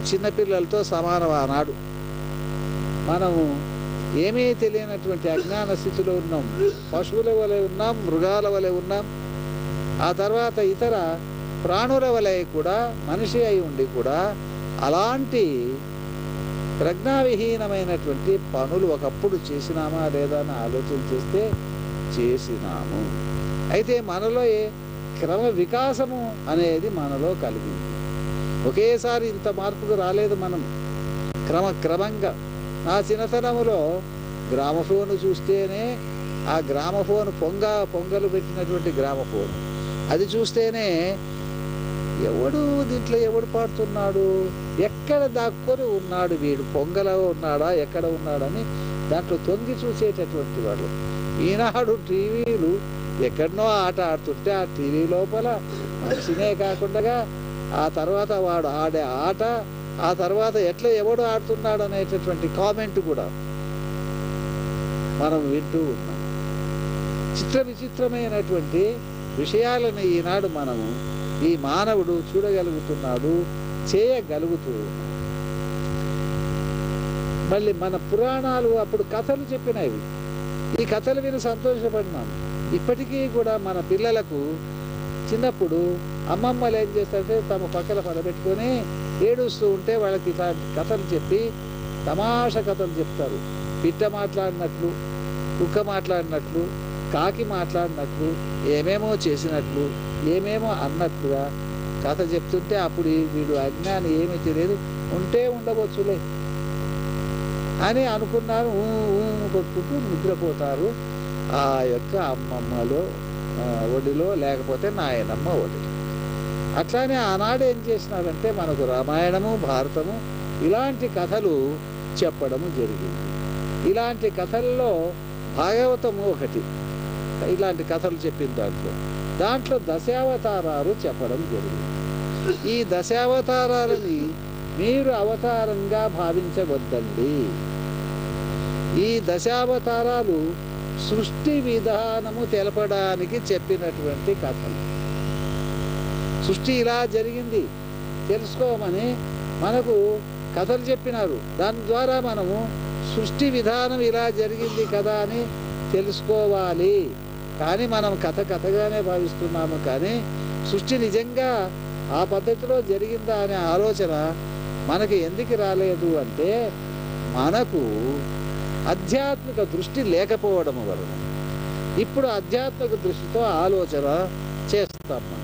చిన్నపిల్లలతో సమానం ఆనాడు మనము ఏమీ తెలియనటువంటి అజ్ఞాన స్థితిలో ఉన్నాం పశువుల వలె ఉన్నాం మృగాల వలె ఉన్నాం ఆ తర్వాత ఇతర ప్రాణుల వలె కూడా మనిషి అయి ఉండి కూడా అలాంటి ప్రజ్ఞావిహీనమైనటువంటి పనులు ఒకప్పుడు చేసినామా లేదా అని ఆలోచన చేస్తే చేసినాము అయితే మనలో ఏ క్రమ వికాసము అనేది మనలో కలిగింది ఒకేసారి ఇంత మార్పుకు రాలేదు మనం క్రమక్రమంగా నా చిన్నతనములో గ్రామఫోన్ చూస్తేనే ఆ గ్రామఫోన్ పొంగ పొంగలు పెట్టినటువంటి గ్రామఫోన్ అది చూస్తేనే ఎవడు దీంట్లో ఎవడు పాడుతున్నాడు ఎక్కడ దాక్కొని ఉన్నాడు వీడు పొంగలో ఉన్నాడా ఎక్కడ ఉన్నాడని దాంట్లో తొంగి చూసేటటువంటి వాళ్ళు ఈనాడు టీవీలు ఎక్కడనో ఆట ఆడుతుంటే ఆ టీవీ లోపల మనిషినే కాకుండా ఆ తర్వాత వాడు ఆడే ఆట ఆ తర్వాత ఎట్లా ఎవడు ఆడుతున్నాడు అనేటటువంటి కామెంట్ కూడా మనం వింటూ ఉన్నాం చిత్ర విచిత్రమైనటువంటి విషయాలను ఈనాడు మనము ఈ మానవుడు చూడగలుగుతున్నాడు చేయగలుగుతూ ఉన్నాడు మళ్ళీ మన పురాణాలు అప్పుడు కథలు చెప్పినవి ఈ కథలు విని సంతోషపడినాం ఇప్పటికీ కూడా మన పిల్లలకు చిన్నప్పుడు అమ్మమ్మలు ఏం చేస్తారంటే తమ పక్కన పడబెట్టుకొని ఏడుస్తూ ఉంటే వాళ్ళకి ఇట్లాంటి కథలు చెప్పి తమాషా కథలు చెప్తారు పిట్ట మాట్లాడినట్లు కుక్క మాట్లాడినట్లు కాకి మాట్లాడినట్లు ఏమేమో చేసినట్లు ఏమేమో అన్నట్లుగా కథ చెప్తుంటే అప్పుడు ఈ వీడు అజ్ఞాని ఏమీ తెలియదు ఉంటే ఉండవచ్చులే అని అనుకున్నారు ఊ, ఊ కొట్టుకుంటూ నిద్రపోతారు ఆ యొక్క అమ్మమ్మలో ఆ, ఒడిలో లేకపోతే నాయనమ్మ ఒడిలో అట్లానే ఆనాడు ఏం చేసినారంటే మనకు రామాయణము భారతము ఇలాంటి కథలు చెప్పడము జరిగింది ఇలాంటి కథల్లో భాగవతము ఒకటి ఇలాంటి కథలు చెప్పిన దాంట్లో దాంట్లో దశావతారాలు చెప్పడం జరిగింది ఈ దశావతారాలని మీరు అవతారంగా భావించవద్దండి ఈ దశావతారాలు సృష్టి విధానము తెలపడానికి చెప్పినటువంటి కథలు సృష్టి ఇలా జరిగింది తెలుసుకోమని మనకు కథలు చెప్పినారు దాని ద్వారా మనము సృష్టి విధానం ఇలా జరిగింది కదా అని తెలుసుకోవాలి కానీ మనం కథ కథగానే భావిస్తున్నాము కానీ సృష్టి నిజంగా ఆ పద్ధతిలో జరిగిందా అనే ఆలోచన మనకి ఎందుకు రాలేదు అంటే మనకు ఆధ్యాత్మిక దృష్టి లేకపోవడం వలన ఇప్పుడు ఆధ్యాత్మిక దృష్టితో ఆలోచన చేస్తాం మనం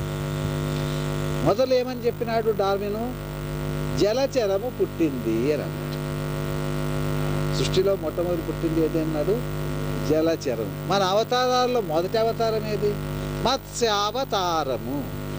మొదలు ఏమని చెప్పినాడు డార్విను జలచరము పుట్టింది అని అన్నాడు సృష్టిలో మొట్టమొదటి పుట్టింది ఏది అన్నాడు జలచరం మన అవతారాల్లో మొదటి అవతారం ఏది మత్స్యావతారము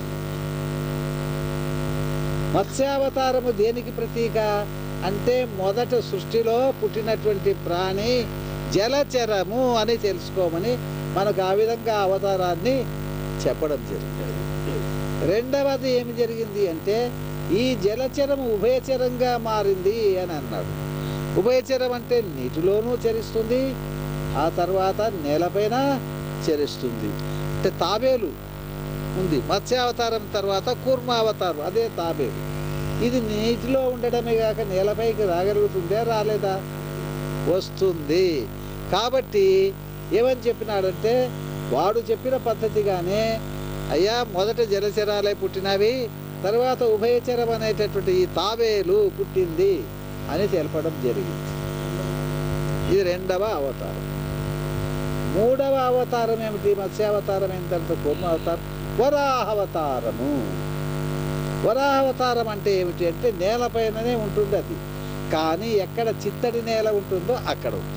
మత్స్యావతారము దేనికి ప్రతీక అంటే మొదట సృష్టిలో పుట్టినటువంటి ప్రాణి జలచరము అని తెలుసుకోమని మనకు ఆ విధంగా అవతారాన్ని చెప్పడం జరిగింది రెండవది ఏమి జరిగింది అంటే ఈ జలచరము ఉభయచరంగా మారింది అని అన్నాడు ఉభయచరం అంటే నీటిలోనూ చరిస్తుంది ఆ తర్వాత నేలపైన చరిస్తుంది అంటే తాబేలు ఉంది మత్స్యావతారం తర్వాత కూర్మావతారం అదే తాబేలు ఇది నీటిలో ఉండడమే కాక నేలపైకి రాగలుగుతుందే రాలేదా వస్తుంది కాబట్టి ఏమని చెప్పినాడంటే వాడు చెప్పిన పద్ధతిగానే అయ్యా మొదట జలచరాలే పుట్టినవి తర్వాత ఉభయచరం అనేటటువంటి ఈ తాబేలు పుట్టింది అని తెలపడం జరిగింది ఇది రెండవ అవతారం మూడవ అవతారం ఏమిటి మత్స్యావతారం అయిన తర్వాత కూర్మ అవతారం వరాహవతారము వరాహవతారం అంటే ఏమిటి అంటే నేలపైననే ఉంటుంది అది కానీ ఎక్కడ చిత్తడి నేల ఉంటుందో అక్కడ ఉంటుంది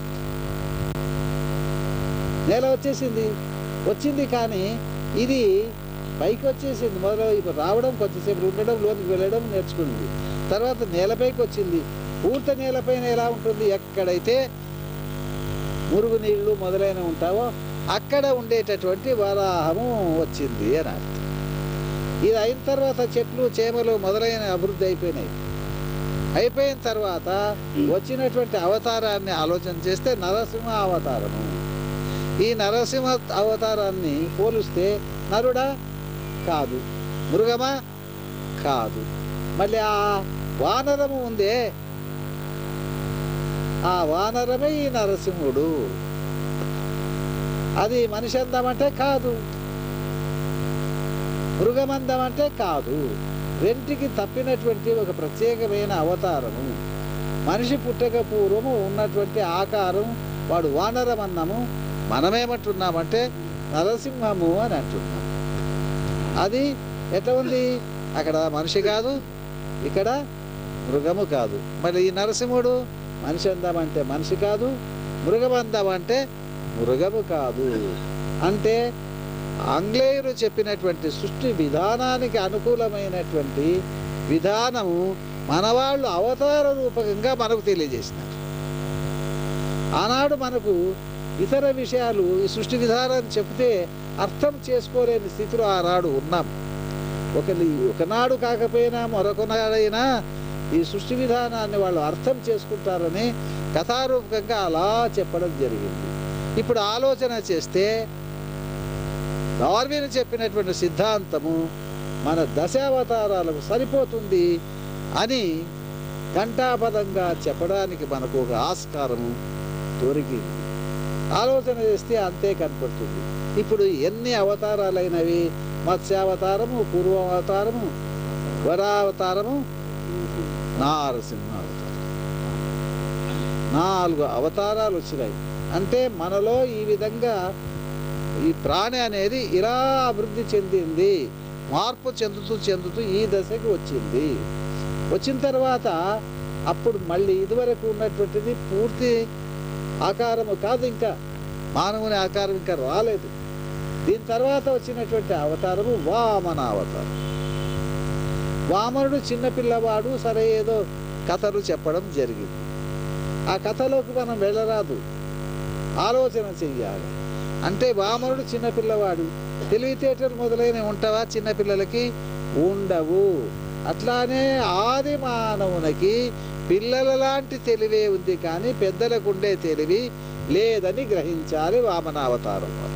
నేల వచ్చేసింది వచ్చింది కానీ ఇది పైకి వచ్చేసింది మొదలు ఇప్పుడు రావడం కొంచెంసేపు ఉండడం లోనికి వెళ్ళడం నేర్చుకుంది తర్వాత నేలపైకి వచ్చింది పూర్తి నేలపైన ఎలా ఉంటుంది ఎక్కడైతే మురుగు నీళ్లు మొదలైన ఉంటావో అక్కడ ఉండేటటువంటి వరాహము వచ్చింది అని అర్థం ఇది అయిన తర్వాత చెట్లు చేమలు మొదలైన అభివృద్ధి అయిపోయినాయి అయిపోయిన తర్వాత వచ్చినటువంటి అవతారాన్ని ఆలోచన చేస్తే నరసింహ అవతారము ఈ నరసింహ అవతారాన్ని పోలిస్తే నరుడా కాదు మృగమా కాదు మళ్ళీ ఆ వానరము ఉందే ఆ వానరమే ఈ నరసింహుడు అది మనిషి అందమంటే కాదు మృగమందం అంటే కాదు రెంటికి తప్పినటువంటి ఒక ప్రత్యేకమైన అవతారము మనిషి పుట్టక పూర్వము ఉన్నటువంటి ఆకారం వాడు వానరమన్నము మనమేమంటున్నామంటే నరసింహము అని అంటున్నాం అది ఎట్లా ఉంది అక్కడ మనిషి కాదు ఇక్కడ మృగము కాదు మరి ఈ నరసింహుడు మనిషి అందామంటే మనిషి కాదు మృగమందం అంటే మృగము కాదు అంటే ఆంగ్లేయులు చెప్పినటువంటి సృష్టి విధానానికి అనుకూలమైనటువంటి విధానము మనవాళ్ళు అవతార రూపకంగా మనకు తెలియజేసినారు ఆనాడు మనకు ఇతర విషయాలు ఈ సృష్టి విధానాన్ని చెప్తే అర్థం చేసుకోలేని స్థితిలో ఆనాడు ఉన్నాం ఒక ఒకనాడు కాకపోయినా మరొకనాడైనా ఈ సృష్టి విధానాన్ని వాళ్ళు అర్థం చేసుకుంటారని కథారూపకంగా అలా చెప్పడం జరిగింది ఇప్పుడు ఆలోచన చేస్తే డార్విన్ చెప్పినటువంటి సిద్ధాంతము మన దశావతారాలకు సరిపోతుంది అని ఘంటాపదంగా చెప్పడానికి మనకు ఒక ఆస్కారము దొరికింది ఆలోచన చేస్తే అంతే కనపడుతుంది ఇప్పుడు ఎన్ని అవతారాలైనవి మత్స్యావతారము పూర్వావతారము వరావతారము నారసింహ అవతారం నాలుగు అవతారాలు వచ్చినాయి అంటే మనలో ఈ విధంగా ఈ ప్రాణి అనేది ఇలా అభివృద్ధి చెందింది మార్పు చెందుతూ చెందుతూ ఈ దశకి వచ్చింది వచ్చిన తర్వాత అప్పుడు మళ్ళీ ఇదివరకు ఉన్నటువంటిది పూర్తి ఆకారము కాదు ఇంకా మానవుని ఆకారం ఇంకా రాలేదు దీని తర్వాత వచ్చినటువంటి అవతారము వామన అవతారం వామనుడు చిన్నపిల్లవాడు సరే ఏదో కథలు చెప్పడం జరిగింది ఆ కథలోకి మనం వెళ్ళరాదు ఆలోచన చెయ్యాలి అంటే వామనుడు చిన్నపిల్లవాడు తెలివితేటలు మొదలైన ఉంటావా చిన్నపిల్లలకి ఉండవు అట్లానే ఆది మానవునికి పిల్లల లాంటి తెలివే ఉంది కానీ పెద్దలకు ఉండే తెలివి లేదని గ్రహించాలి వామనావతారం వారు.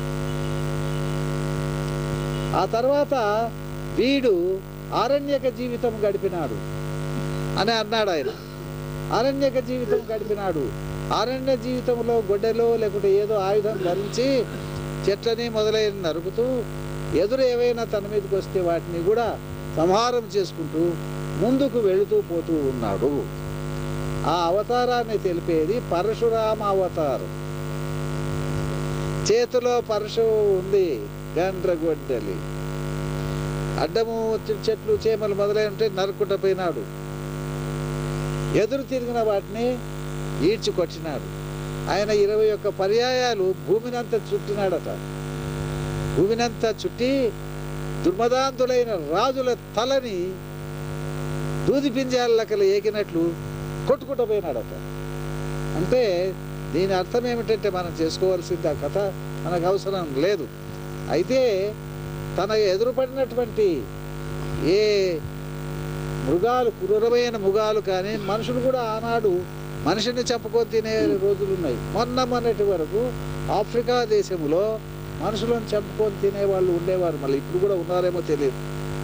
ఆ తర్వాత వీడు ఆరణ్యక జీవితం గడిపినాడు అని అన్నాడు ఆయన అరణ్యక జీవితం గడిపినాడు అరణ్య జీవితంలో గొడ్డెలో లేకుంటే ఏదో ఆయుధం ధరించి చెట్లని మొదలైన నరుకుతూ ఎదురు ఏవైనా తన మీదకి వస్తే వాటిని కూడా సంహారం చేసుకుంటూ ముందుకు వెళుతూ పోతూ ఉన్నాడు ఆ అవతారాన్ని తెలిపేది పరశురామ అవతారం చేతిలో పరశువు ఉంది గండ్రగొడ్డలి అడ్డము చె- చెట్లు చేమలు మొదలై ఉంటే నరుక్కుంటూ పోయినాడు ఎదురు తిరిగిన వాటిని ఈడ్చి కొట్టినాడు ఆయన ఇరవై ఒక్క పర్యాయాలు భూమినంతా చుట్టినాడట భూమినంతా చుట్టి దుర్మదాంతులైన రాజుల తలని దూది పింజాలకలు ఏకినట్లు కొట్టుకుంటూ పోయినాడట అంటే దీని అర్థం ఏమిటంటే మనం చేసుకోవాల్సింది ఆ కథ మనకు అవసరం లేదు అయితే తన ఎదురుపడినటువంటి ఏ మృగాలు క్రూరమైన మృగాలు కానీ మనుషులు కూడా ఆనాడు మనిషిని చంపుకొని తినే రోజులు ఉన్నాయి మొన్న మొన్నటి వరకు ఆఫ్రికా దేశంలో మనుషులను చంపుకొని తినే వాళ్ళు ఉండేవారు మళ్ళీ ఇప్పుడు కూడా ఉన్నారేమో తెలియదు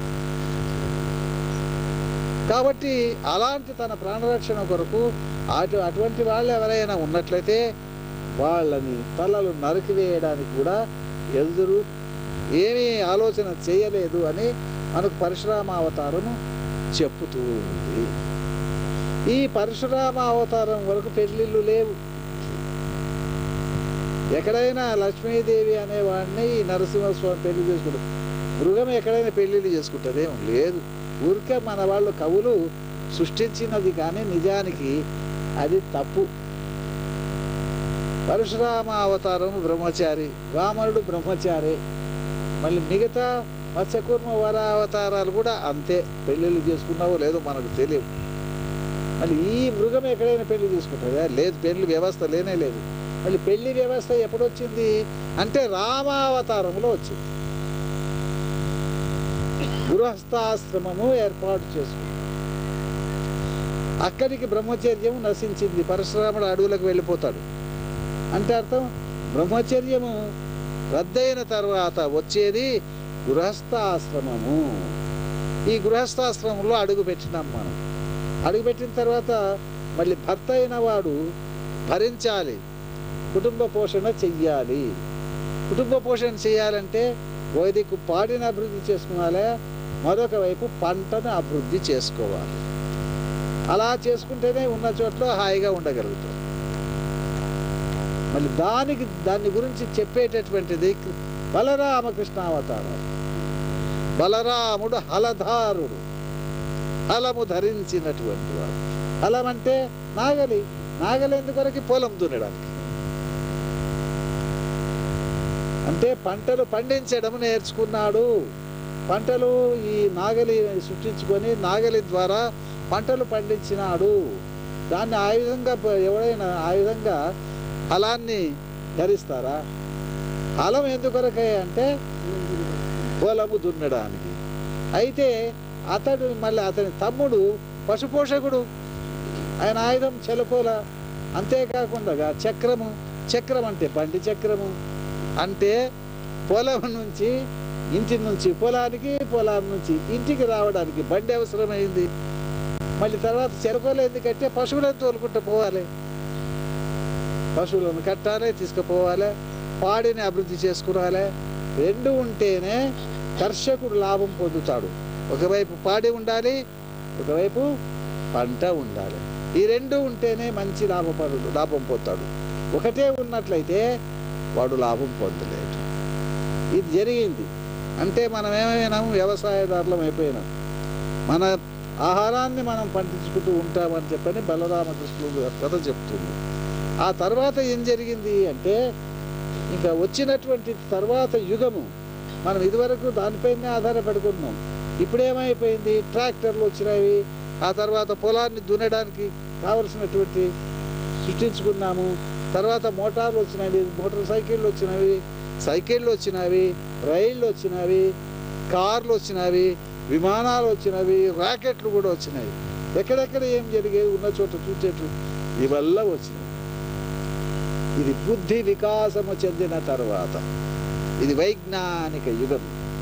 కాబట్టి అలాంటి తన ప్రాణరక్షణ కొరకు అటు అటువంటి వాళ్ళు ఎవరైనా ఉన్నట్లయితే వాళ్ళని తలలు నరికివేయడానికి కూడా ఎదురు ఏమీ ఆలోచన చేయలేదు అని మనకు పరశురామ అవతారము చెప్పుతూ ఉంది ఈ పరశురామ అవతారం వరకు పెళ్ళిళ్ళు లేవు ఎక్కడైనా లక్ష్మీదేవి అనేవాడిని ఈ నరసింహస్వామి పెళ్లి చేసుకుంటారు మృగం ఎక్కడైనా పెళ్ళిళ్ళు చేసుకుంటుందేమో లేదు ఊరికే మన వాళ్ళు కవులు సృష్టించినది కానీ నిజానికి అది తప్పు పరశురామ అవతారం బ్రహ్మచారి వామనుడు బ్రహ్మచారి మళ్ళీ మిగతా మత్స్యకూర్మ వర అవతారాలు కూడా అంతే పెళ్ళిళ్ళు చేసుకున్నావో లేదో మనకు తెలియదు మళ్ళీ ఈ మృగం ఎక్కడైనా పెళ్లి చేసుకుంటుందా లేదు పెళ్లి వ్యవస్థ లేనే లేదు మళ్ళీ పెళ్లి వ్యవస్థ ఎప్పుడు వచ్చింది అంటే రామావతారంలో వచ్చింది గృహస్థాశ్రమము ఏర్పాటు చేసుకుంది అక్కడికి బ్రహ్మచర్యం నశించింది పరశురాముడు అడవులకు వెళ్ళిపోతాడు అంటే అర్థం బ్రహ్మచర్యము రద్దయిన తర్వాత వచ్చేది గృహస్థాశ్రమము ఈ గృహస్థాశ్రమంలో అడుగు పెట్టినాం మనం అడుగుపెట్టిన తర్వాత మళ్ళీ భర్త అయిన వాడు భరించాలి కుటుంబ పోషణ చెయ్యాలి కుటుంబ పోషణ చేయాలంటే వైదికు పాడిని అభివృద్ధి చేసుకోవాలి మరొక వైపు పంటను అభివృద్ధి చేసుకోవాలి అలా చేసుకుంటేనే ఉన్న చోట్ల హాయిగా ఉండగలుగుతాం మళ్ళీ దానికి దాని గురించి చెప్పేటటువంటిది బలరామకృష్ణ అవతారం బలరాముడు హలధారుడు హలము ధరించినటువంటి వాడు హలం అంటే నాగలి నాగలి ఎందుకొరకు పొలం దున్నడానికి అంటే పంటలు పండించడం నేర్చుకున్నాడు పంటలు ఈ నాగలి సృష్టించుకొని నాగలి ద్వారా పంటలు పండించినాడు దాన్ని ఆ విధంగా ప- ఎవడైనా ఆ విధంగా హలాన్ని ధరిస్తారా హలం ఎందుకొరకే అంటే పొలము దున్నడానికి అయితే అతడు మళ్ళీ అతని తమ్ముడు పశుపోషకుడు ఆయన ఆయుధం చెలపోల అంతేకాకుండా చక్రము చక్రం అంటే బండి చక్రము అంటే పొలం నుంచి ఇంటి నుంచి పొలానికి పొలం నుంచి ఇంటికి రావడానికి బండి అవసరమైంది మళ్ళీ తర్వాత చెరకోలు ఎందుకంటే పశువులను తోలుకుంటూ పోవాలి పశువులను కట్టాలి తీసుకుపోవాలి పాడిని అభివృద్ధి చేసుకురాలి రెండు ఉంటేనే కర్షకుడు లాభం పొందుతాడు ఒకవైపు పాడి ఉండాలి ఒకవైపు పంట ఉండాలి ఈ రెండు ఉంటేనే మంచి లాభపడు లాభం పొందుతాడు ఒకటే ఉన్నట్లయితే వాడు లాభం పొందలేడు ఇది జరిగింది అంటే మనం ఏమైనాము వ్యవసాయదారులం అయిపోయినాం మన ఆహారాన్ని మనం పండించుకుంటూ ఉంటామని చెప్పని బలరామకృష్ణుడు కథ చెప్తుంది ఆ తర్వాత ఏం జరిగింది అంటే ఇంకా వచ్చినటువంటి తర్వాత యుగము మనం ఇదివరకు దానిపైనే ఆధారపడుకున్నాం ఇప్పుడు ఏమైపోయింది ట్రాక్టర్లు వచ్చినవి ఆ తర్వాత పొలాన్ని దున్నడానికి కావలసినటువంటి సృష్టించుకున్నాము తర్వాత మోటార్లు వచ్చినవి మోటార్ సైకిళ్ళు వచ్చినవి సైకిళ్ళు వచ్చినవి రైళ్ళు వచ్చినవి కార్లు వచ్చినవి విమానాలు వచ్చినవి రాకెట్లు కూడా వచ్చినాయి ఎక్కడెక్కడ ఏం జరిగేది ఉన్న చోట చూసేట్లు ఇవల్ల వచ్చినాయి ఇది బుద్ధి వికాసము చెందిన తర్వాత ఇది వైజ్ఞానిక యుగం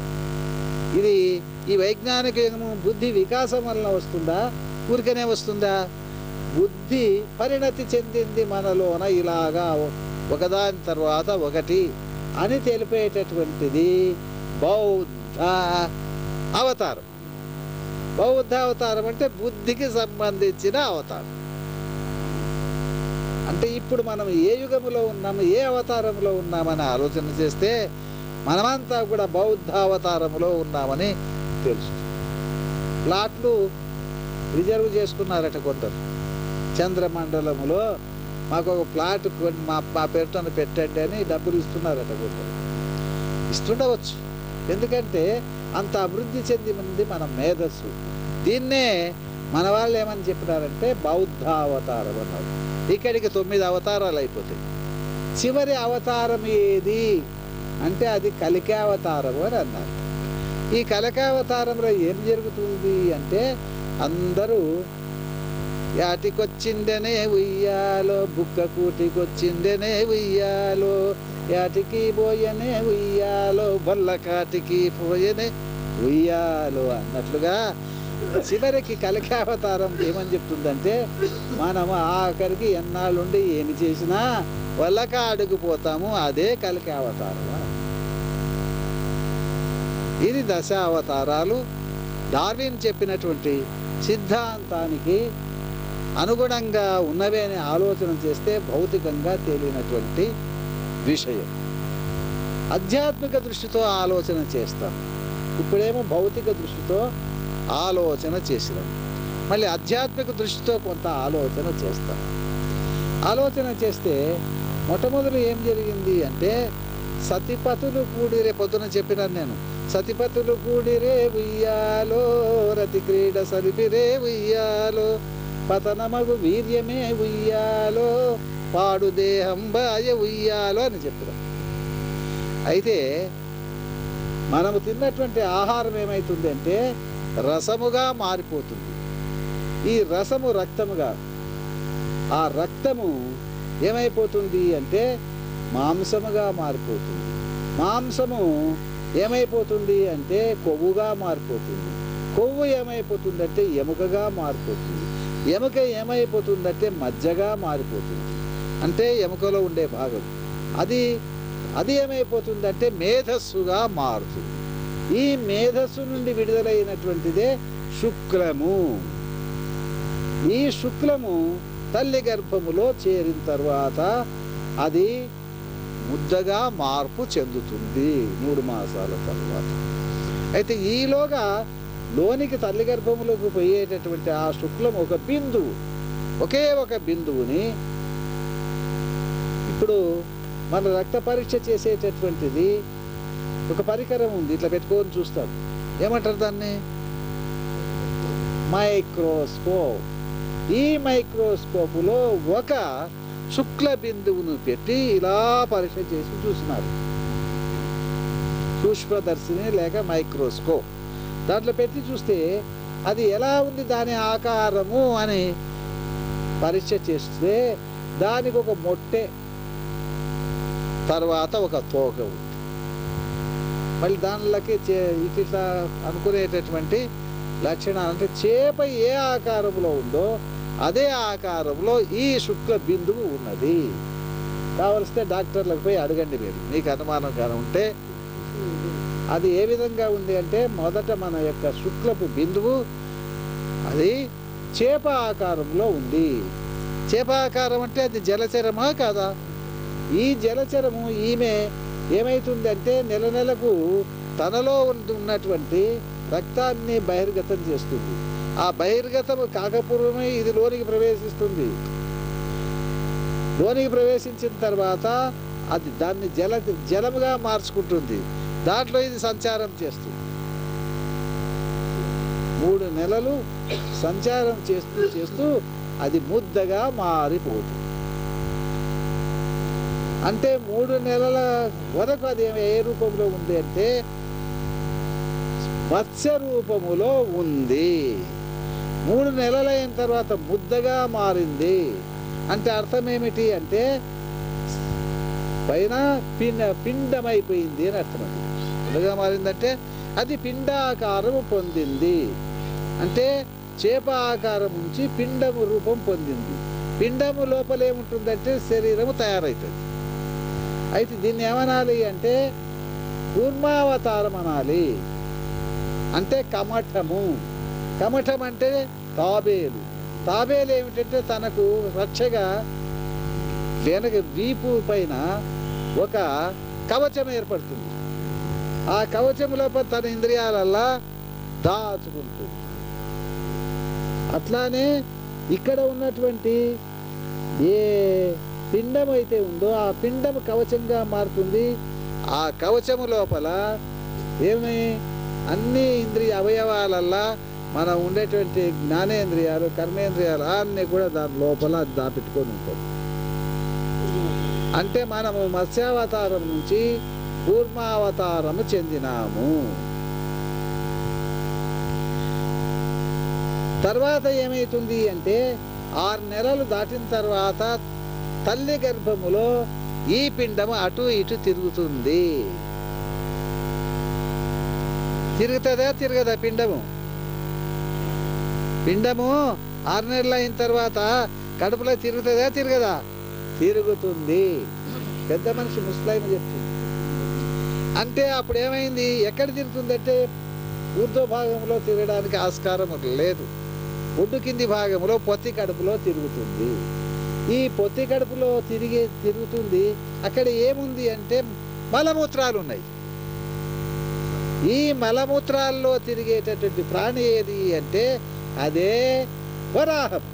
ఇది ఈ వైజ్ఞానిక యుగము బుద్ధి వికాసం వలన వస్తుందా ఊరికనే వస్తుందా బుద్ధి పరిణతి చెందింది మనలోన ఇలాగా ఒకదాని తర్వాత ఒకటి అని తెలిపేటటువంటిది బౌద్ధ అవతారం బౌద్ధ అవతారం అంటే బుద్ధికి సంబంధించిన అవతారం అంటే ఇప్పుడు మనం ఏ యుగములో ఉన్నాము ఏ అవతారంలో ఉన్నామని ఆలోచన చేస్తే మనమంతా కూడా బౌద్ధ అవతారంలో ఉన్నామని తెలుసు ప్లాట్లు రిజర్వ్ చేసుకున్నారట కొందరు చంద్రమండలములో మాకు ఒక ప్లాట్ కొని మా మా పేరుతో పెట్టండి అని డబ్బులు ఇస్తున్నారట కొందరు ఇస్తుండవచ్చు ఎందుకంటే అంత అభివృద్ధి చెందింది మన మేధస్సు దీన్నే మన వాళ్ళు ఏమని చెప్పినారంటే బౌద్ధ అవతారం అన్నారు ఇక్కడికి తొమ్మిది అవతారాలు అయిపోతాయి చివరి అవతారం ఏది అంటే అది కలికావతారం అని అన్నారు ఈ కలికావతారంలో ఏం జరుగుతుంది అంటే అందరూ యాటికొచ్చిండనే ఉయ్యాలో బుక్క కూటికొచ్చిండనే ఉయ్యాలో యాటికి పోయనే ఉయ్యాలో బల్ల కాటికి పోయనే ఉయ్యాలో అన్నట్లుగా చివరికి కలికావతారం ఏమని చెప్తుందంటే మనము ఆఖరికి ఎన్నాళ్ళుండి ఏమి చేసినా వల్లక అడుగుపోతాము అదే కలికావతారం ఇది దశ అవతారాలు డార్విన్ చెప్పినటువంటి సిద్ధాంతానికి అనుగుణంగా ఉన్నవే అని ఆలోచన చేస్తే భౌతికంగా తేలినటువంటి విషయం ఆధ్యాత్మిక దృష్టితో ఆలోచన చేస్తాం ఇప్పుడేమో భౌతిక దృష్టితో ఆలోచన చేసినాం మళ్ళీ ఆధ్యాత్మిక దృష్టితో కొంత ఆలోచన చేస్తాం ఆలోచన చేస్తే మొట్టమొదలు ఏం జరిగింది అంటే సతిపతులు కూడిరే పొద్దున చెప్పినాను నేను సతిపతులు కూడిరే ఉయ్యాలో రతి క్రీడ సరిపిరే ఉయ్యాలో పతనమగు వీర్యమే ఉయ్యాలో పాడు దేహం బాయ ఉయ్యాలో అని చెప్పిన అయితే మనము తిన్నటువంటి ఆహారం ఏమవుతుంది అంటే రసముగా మారిపోతుంది ఈ రసము రక్తముగా ఆ రక్తము ఏమైపోతుంది అంటే మాంసముగా మారిపోతుంది మాంసము ఏమైపోతుంది అంటే కొవ్వుగా మారిపోతుంది కొవ్వు ఏమైపోతుంది అంటే ఎముకగా మారిపోతుంది ఎముక ఏమైపోతుందంటే మజ్జగా మారిపోతుంది అంటే ఎముకలో ఉండే భాగం అది అది ఏమైపోతుందంటే మేధస్సుగా మారుతుంది ఈ మేధస్సు నుండి విడుదలైనటువంటిదే శుక్లము ఈ శుక్లము తల్లి గర్భములో చేరిన తర్వాత అది ముద్దగా మార్పు చెందుతుంది మూడు మాసాల తర్వాత అయితే ఈలోగా లోనికి తల్లి గర్భములోకి పోయేటటువంటి ఆ శుక్లం ఒక బిందువు ఒకే ఒక బిందువుని ఇప్పుడు మన రక్త పరీక్ష చేసేటటువంటిది ఒక పరికరం ఉంది ఇట్లా పెట్టుకొని చూస్తాం ఏమంటారు దాన్ని మైక్రోస్కోప్ ఈ మైక్రోస్కోపులో ఒక శుక్ల బిందువును పెట్టి ఇలా పరీక్ష చేసి చూసినారు సూక్ష్మదర్శిని లేక మైక్రోస్కోప్ దాంట్లో పెట్టి చూస్తే అది ఎలా ఉంది దాని ఆకారము అని పరీక్ష చేస్తే దానికి ఒక మొట్టె తర్వాత ఒక తోక ఉంది మళ్ళీ దానిలోకి చే ఇట్లా అనుకునేటటువంటి లక్షణాలు అంటే చేప ఏ ఆకారంలో ఉందో అదే ఆకారంలో ఈ శుక్ల బిందువు ఉన్నది కావలిస్తే డాక్టర్లకు పోయి అడగండి మీరు మీకు అనుమానం కానీ ఉంటే అది ఏ విధంగా ఉంది అంటే మొదట మన యొక్క శుక్లపు బిందువు అది చేప ఆకారంలో ఉంది చేప ఆకారం అంటే అది జలచరమా కాదా ఈ జలచరము ఈమె ఏమైతుందంటే నెల నెలకు తనలో ఉన్న- ఉన్నటువంటి రక్తాన్ని బహిర్గతం చేస్తుంది ఆ బహిర్గతం కాకపూర్వమే ఇది లోనికి ప్రవేశిస్తుంది లోనికి ప్రవేశించిన తర్వాత అది దాన్ని జల జలముగా మార్చుకుంటుంది దాంట్లో ఇది సంచారం చేస్తుంది మూడు నెలలు సంచారం చేస్తూ చేస్తూ అది ముద్దగా మారిపోతుంది అంటే మూడు నెలల వరకు అది ఏ రూపంలో ఉంది అంటే మత్స్య రూపములో ఉంది మూడు నెలలైన తర్వాత ముద్దగా మారింది అంటే అర్థం ఏమిటి అంటే పైన పిండ పిండమైపోయింది అని అర్థం అది ముద్దగా మారిందంటే అది పిండాకారము పొందింది అంటే చేప ఆకారం నుంచి పిండము రూపం పొందింది పిండము లోపల ఏముంటుందంటే శరీరము తయారవుతుంది అయితే దీన్ని ఏమనాలి అంటే కూర్మావతారం అనాలి అంటే కమఠము కమఠం అంటే తాబేలు తాబేలు ఏమిటంటే తనకు రక్షగా వెనక వీపు పైన ఒక కవచం ఏర్పడుతుంది ఆ కవచం లోపల తన ఇంద్రియాలల్లా దాచుకుంటుంది అట్లానే ఇక్కడ ఉన్నటువంటి ఏ పిండం అయితే ఉందో ఆ పిండం కవచంగా మారుతుంది ఆ కవచము లోపల ఏమి అన్ని ఇంద్రియ అవయవాలల్లా మనం ఉండేటువంటి జ్ఞానేంద్రియాలు కర్మేంద్రియాలు అన్నీ కూడా దాని లోపల దాపెట్టుకొని ఉంటుంది అంటే మనము మత్స్యావతారం నుంచి కూర్మావతారము చెందినాము తర్వాత ఏమైతుంది అంటే ఆరు నెలలు దాటిన తర్వాత తల్లి గర్భములో ఈ పిండము అటు ఇటు తిరుగుతుంది తిరుగుతుందా తిరగదా పిండము పిండము ఆరు నెలలు అయిన తర్వాత కడుపులో తిరుగుతుందా తిరగదా తిరుగుతుంది పెద్ద మనిషి ముస్లాయిమ చెప్తుంది అంటే అప్పుడు ఏమైంది ఎక్కడ తిరుగుతుందంటే ఊర్ధ్వ భాగంలో తిరగడానికి ఆస్కారం లేదు ఒడ్డు కింది భాగంలో పొత్తి కడుపులో తిరుగుతుంది ఈ పొత్తి కడుపులో తిరిగి తిరుగుతుంది అక్కడ ఏముంది అంటే మలమూత్రాలు ఉన్నాయి ఈ మలమూత్రాల్లో తిరిగేటటువంటి ప్రాణి ఏది అంటే అదే వరాహం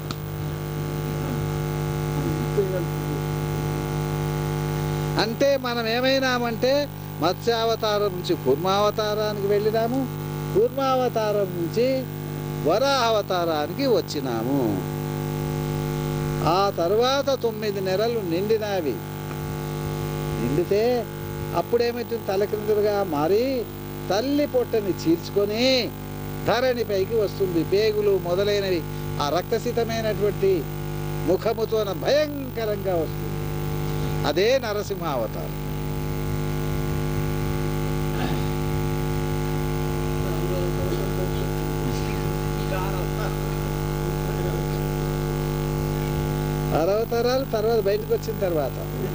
అంటే మనం ఏమైనామంటే మత్స్యావతారం నుంచి కూర్మావతారానికి వెళ్ళినాము కూర్మావతారం నుంచి వరాహవతారానికి వచ్చినాము ఆ తర్వాత తొమ్మిది నెలలు నిండినవి నిండితే అప్పుడేమైతుంది తలకిందులుగా మారి తల్లి పొట్టని చీల్చుకొని ధరణి పైకి వస్తుంది పేగులు మొదలైనవి ఆ రక్తసితమైనటువంటి ముఖముతోన భయంకరంగా వస్తుంది అదే నరసింహావతారం ఆరు అవతారాలు తర్వాత బయటకు వచ్చిన తర్వాత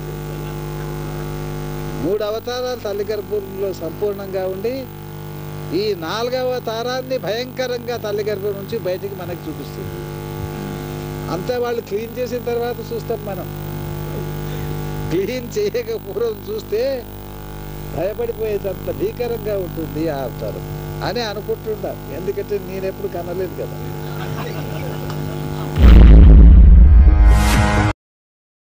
మూడు అవతారాలు తల్లి గర్భంలో సంపూర్ణంగా ఉండి ఈ నాలుగవ తారాన్ని భయంకరంగా తల్లి గర్భం నుంచి బయటికి మనకి చూపిస్తుంది అంతా వాళ్ళు క్లీన్ చేసిన తర్వాత చూస్తాం మనం క్లీన్ చేయక పూర్వం చూస్తే భయపడిపోయేటంత భీకరంగా ఉంటుంది ఆ అవతారం అని అనుకుంటుండా ఎందుకంటే నేను ఎప్పుడు కనలేదు కదా